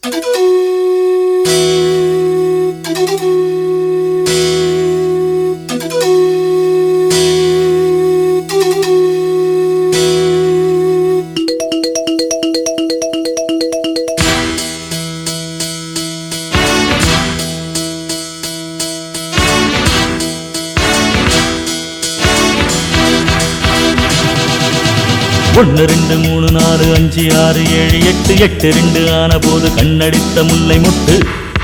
ஒன்னு ரெண்டு மூணு நாலு அஞ்சு ஆறு ஏழு எட்டு எட்டு ரெண்டு ஆன போது கண்ணடித்த முல்லை முட்டு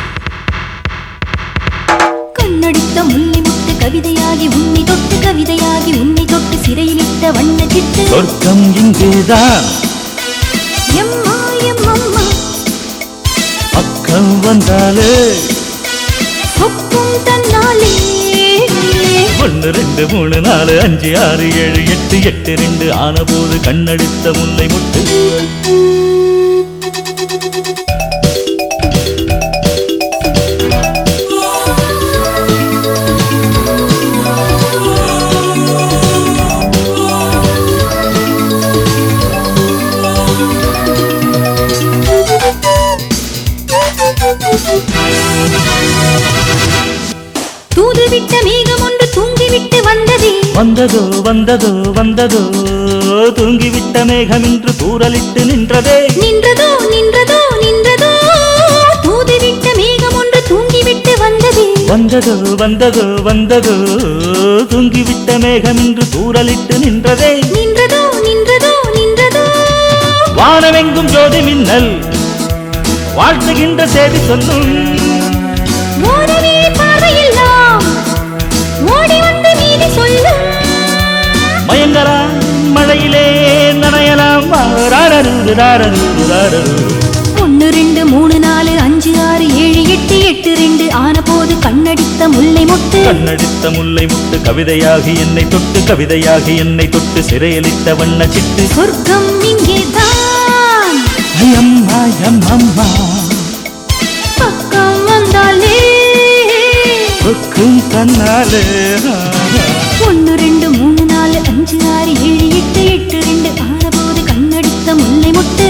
கண்ணடித்த முல்லை முட்டு கவிதையாகி உன்னை தொட்டு கவிதையாகி உன்னை தொட்டு சிறையிலிட்ட வண்ண சிட்டு சொர்க்கம் இங்கேதான் எம்மா எம்மம்மா பக்கம் வந்தாலே சொக்கும் தன்னாலே ஒன்னு ரெண்டு மூணு நாலு அஞ்சு ஆறு ஏழு எட்டு எட்டு ரெண்டு ஆன போது கண்ணடித்த முல்லை முட்டு தூதுவிட்ட மேகம் ஒன்று தூங்கிவிட்டு வந்ததே வந்ததோ வந்ததோ வந்ததோ தூங்கிவிட்ட மேகம் இன்று தூரலிட்டு நின்றதே நின்றதோ நின்றதோ நின்றதோ தூதுவிட்ட மேகம் ஒன்று தூங்கிவிட்டு வந்ததே வந்ததோ வந்ததோ வந்ததோ தூங்கிவிட்ட மேகம் இன்று தூரலிட்டு நின்றதே நின்றதோ நின்றதோ நின்றதோ வானமெங்கும் ஜோதி மின்னல் வாழ்த்துகின்ற செய்தி சொல்லும் ஓரவே பார்வையெல்லாம் ஓடி வந்து நீதி சொல்லும் மயங்கலாம் மழையிலே நனையலாம் ராரரு ராரரு ராரரு ஒன்னு ரெண்டு மூணு நாலு அஞ்சு ஆறு ஏழு எட்டு எட்டு ரெண்டு ஆன போது கண்ணடித்த முல்லை முட்டு கண்ணடித்த முல்லை முட்டு கவிதையாகி என்னை தொட்டு கவிதையாகி என்னை தொட்டு சிறையளித்த வண்ண சிட்டு சொர்க்கம் இங்கேதான் ஐயம்மா அம்மா பக்கம் வந்தாலே கொக்கும் தன்னாலே ஒன்னு ரெண்டு மூணு நாலு அஞ்சு ஆறு ஏழு எட்டு எட்டு ரெண்டு ஆன போது கண்ணடித்த முல்லை முட்டு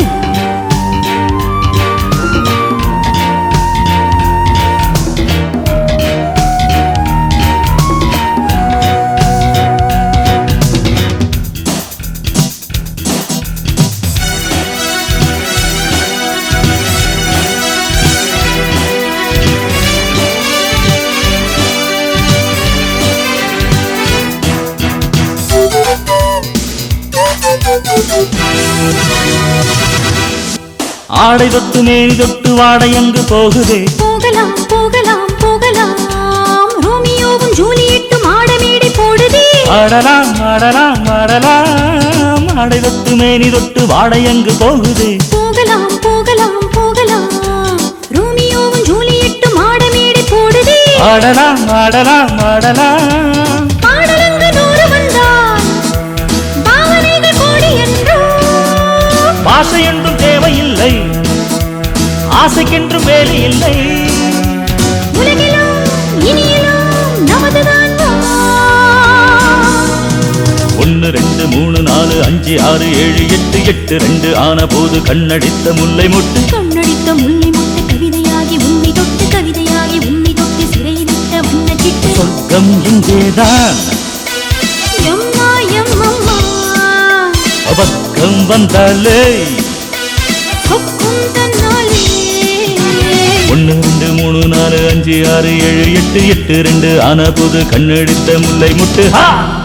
ஆடை தொட்டு மேனி தொட்டு வாடை எங்கு போகுதே போகலாம் போகலாம் போகலாம் ரோமியோவும் ஜூலியட்டும் ஆடமேடை போடுதே ஆடலாம் ஆடலாம் ஆடலாம் ஆடை தொட்டு மேனி தொட்டு வாடை எங்கு போகுதே போகலாம் போகலாம் போகலாம் ரோமியோவும் ஜூலியட்டும் ஆடமேடை போடுதே ஆடலாம் ஆடலாம் ஆடலாம் பாடலங்கு நூறு வந்தால் பாவனைகள் கோடி என்றோ பாசை என்றும் தேவையில்லை ஆசைக்கென்றும் வேலை இல்லை உலகெல்லாம் இனியெல்லாம் நமதுதான் வா. ஒன்னு ரெண்டு மூணு நாலு அஞ்சு ஆறு ஏழு எட்டு எட்டு ரெண்டு ஆன போது கண்ணடித்த முல்லை முட்டு கண்ணடித்த முல்லை முட்டு கவிதையாகி உன்னை தொட்டு கவிதையாகி உன்னை தொட்டு சிறையிலிட்ட வண்ண சிட்டு சொர்க்கம் இங்கேதான் எம்மா எம்மம்மா பக்கம் வந்தாலே சொக்கும் தன்னாலே ஒன்னு ரெண்டு மூணு நாலு அஞ்சு ஆறு ஏழு எட்டு எட்டு ரெண்டு ஆன போது கண்ணடித்த முல்லை முட்டு ஹா